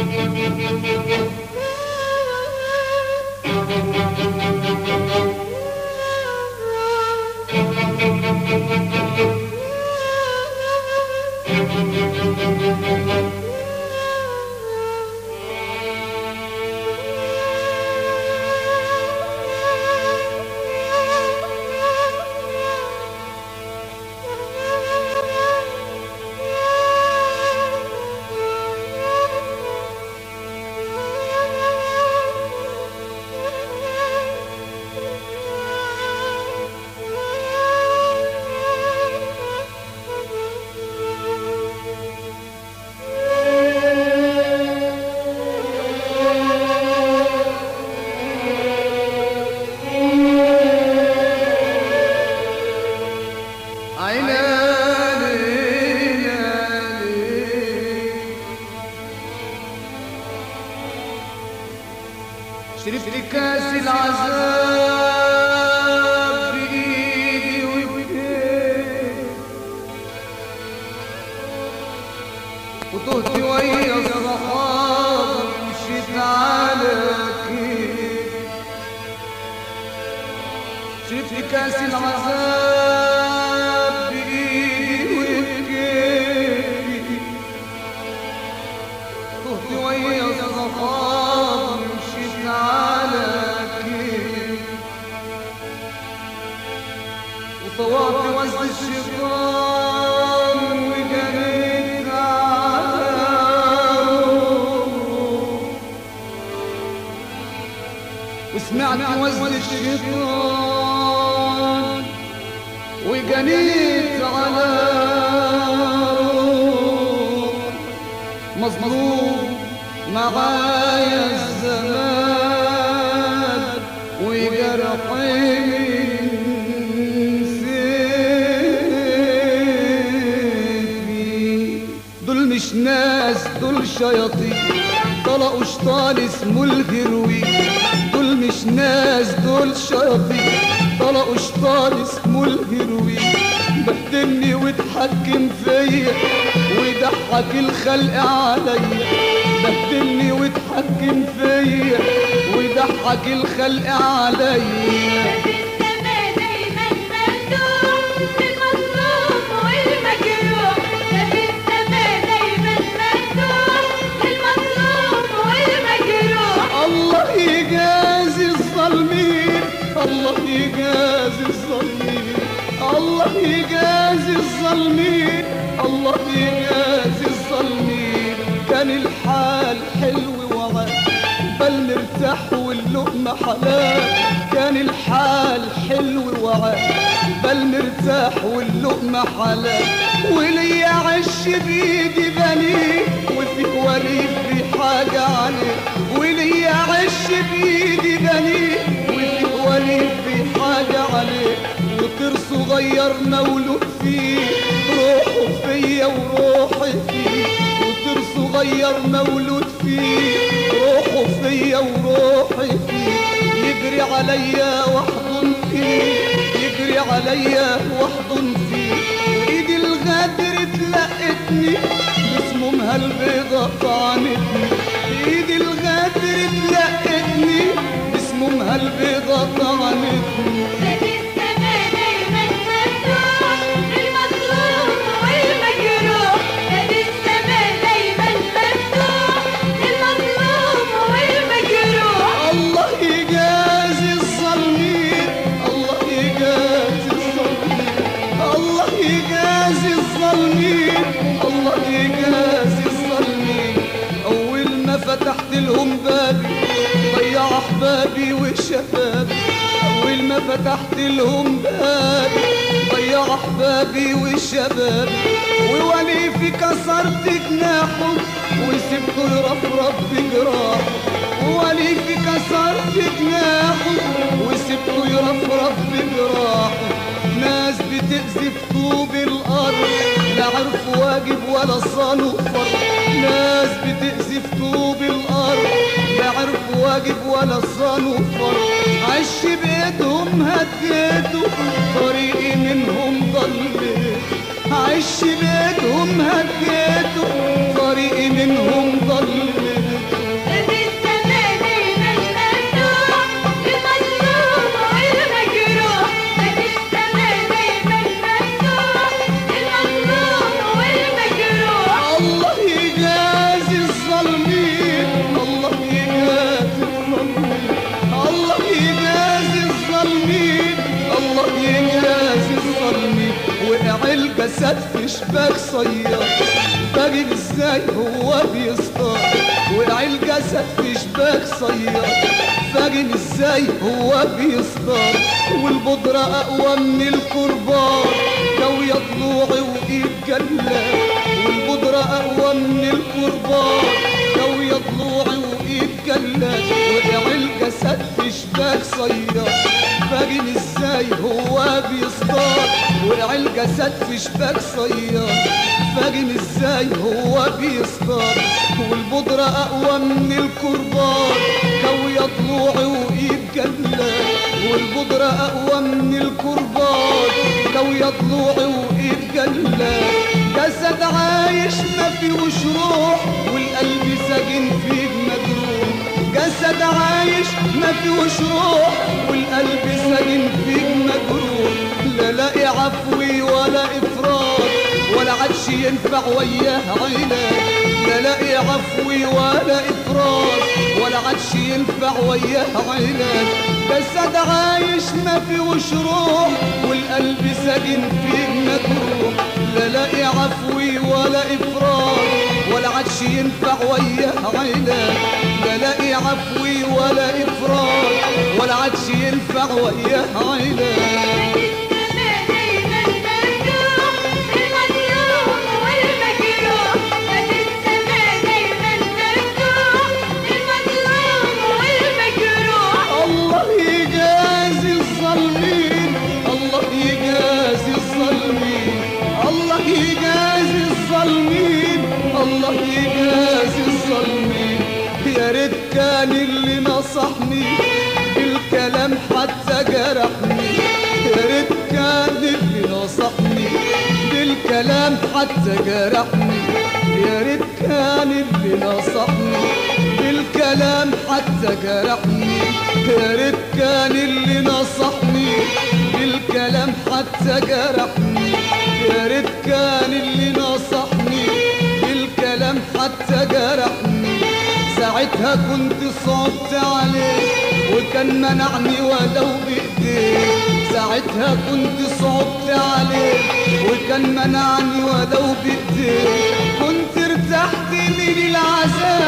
شربت كاس العذاب بإيدي وبإيدي وتهت ويا الصحاب مشيت على كيف شربت كاس العذاب بإيدي وبإيدي تهت ويا الصحاب مشيت على كيف وطوعت وزن الشيطان وجريت على روح وسمعت وزن الشيطان وجنيت على روح مظلوم معايا الزمان وجرحي سيفي دول مش ناس دول شياطين طلقوا شيطان اسمه الهروي دول مش ناس دول شياطين طلقوا شيطان اسمه الهروي بهدلني وتحكم فيا ويضحك الخلق عليا بهدلني وتحكم فيا ويضحك الخلق عليا السما دايما مفتوح للمظلوم والمجروح ده في السما دايما مفتوح للمظلوم والمجروح الله يجازي الظالمين الله يجازي الظالمين الله يجازي الظالمين الله يجازي الظالمين كان الحال حلو وعاد بل مرتاح واللقمة حلال كان الحال حلو وعاد بل مرتاح واللقمة حلال وليا عش بيدي بنيه وفيه وليد في حاجة عليه وليا عش بيدي بنيه وفيه وليد في حاجة عليه وطير صغير مولود فيه روحه فيا وروحي فيه وطير صغير مولود فيه روحه فيا وروحي فيه يجري عليا واحضن فيه يجري عليا واحضن فيه وايدي الغدر تلقتني بسمومها البيضة طعنتني ايدي الغدر تلقتني بسمومها البيضة طعنتني ده في السما دايما مفتوح للمظلوم والمجروح ده في السما دايما مفتوح للمظلوم والمجروح الله يجازي الظالمين الله يجازي الظالمين الله يجازي الظالمين الله يجازي الظالمين أول ما فتحت لهم بابي ضيع أحبابي وشبابي أول ما فتحت لهم بابي ضيع أحبابي وشبابي ووليفي كسرت جناحه وسبته يرفرف بجراحه وليفي كسرت جناحه وسبته يرفرف بجراحه ناس بتأذي في طوب الأرض لا عرفوا واجب ولا صانوا فرض ناس بتأذي في طوب الأرض لا عرفوا واجب ولا صانوا فرض عش بإيدهم هديته طريقي منهم ضليت عش بإيدهم هديته طريقي منهم ضليت في شباك صياد باقي ازاي هو بيصطاد وقع الجسد في شباك صياد فاجن ازاي هو بيصطاد والبودرة اقوى من الكرباج كوية ضلوعي وايد جلاد والبودرة اقوى من الكرباج كوية ضلوعي وايد جلاد وقع الجسد في شباك صياد فاجن ازاي هو بيصطاد وقع الجسد في شباك صياد فاجن ازاي هو بيصطاد والبودرة اقوى من الكرباج كوية ضلوعي وايد جلاد والبودرة اقوى من الكرباج كوية ضلوعي وايد جلاد جسد عايش ما فيهوش روح والقلب ساكن فيه مجروح جسد عايش ما فيهوش روح والقلب ساكن فيه مجروح لا لاقي عفوي ولا افراط ولا عادش ينفع وياه علاج لا لاقي عفوي ولا افراط ولا عادش ينفع وياه علاج جسد عايش ما فيهوش روح والقلب ساكن فيه مجروح لا لاقي عفوي ولا افراط ولا عادش ينفع وياه علاج لا لاقي عفوي ولا افراط ولا عادش ينفع وياه علاج دايما مفتوح المظلوم والمجروح باب السماء دايما مفتوح المظلوم والمجروح الله يجازي الظالمين الله يجازي الظالمين الله يجازي الظالمين الله يجازي الظالمين يا ريت كان اللي نصحني بالكلام حتى جرحني يا ريت كان اللي نصحني بالكلام حتى جرحني يا ريت كان اللي نصحني بالكلام حتى جرحني يا ريت كان اللي نصحني بالكلام حتى جرحني يا ريت كان اللي نصحني بالكلام حتى جرحني ساعتها كنت صعبت عليه وكان منعني ولو بايديه ساعتها كنت صعبت عليه وكان منعني ولو بايديه كنت ارتحت من العذاب